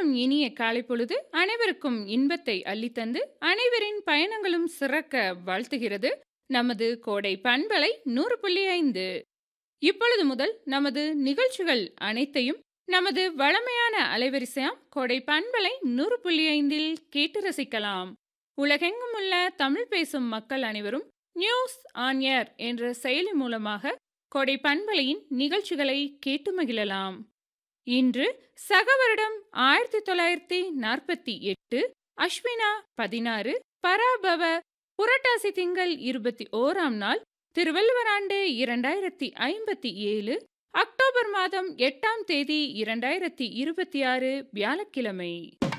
அனைவரும் இனிய காலை பொழுது அனைவருக்கும் இன்பத்தை அள்ளித்தந்து அனைவரின் பயணங்களும் சிறக்க வாழ்த்துகிறது நமது கோடை பண்பலை நூறு புள்ளி ஐந்து இப்பொழுது முதல் நமது நிகழ்ச்சிகள் அனைத்தையும் நமது வளமையான அலைவரிசையாம் கோடை பண்பலை நூறு புள்ளி ஐந்தில் கேட்டு ரசிக்கலாம் உலகெங்கும் உள்ள தமிழ் பேசும் மக்கள் அனைவரும் நியூஸ் ஆன் ஏர் என்ற செயலி மூலமாக கோடை பண்பலையின் நிகழ்ச்சிகளை கேட்டு மகிழலாம் இன்று சக வருடம் ஆயிரத்தி தொள்ளாயிரத்தி நாற்பத்தி எட்டு அஸ்வினா பதினாறு பராபவ புரட்டாசி திங்கள் இருபத்தி ஓராம் நாள் திருவள்ளுவர் ஆண்டு இரண்டாயிரத்தி ஐம்பத்தி ஏழு அக்டோபர் மாதம் எட்டாம் தேதி இரண்டாயிரத்தி இருபத்தி ஆறு வியாழக்கிழமை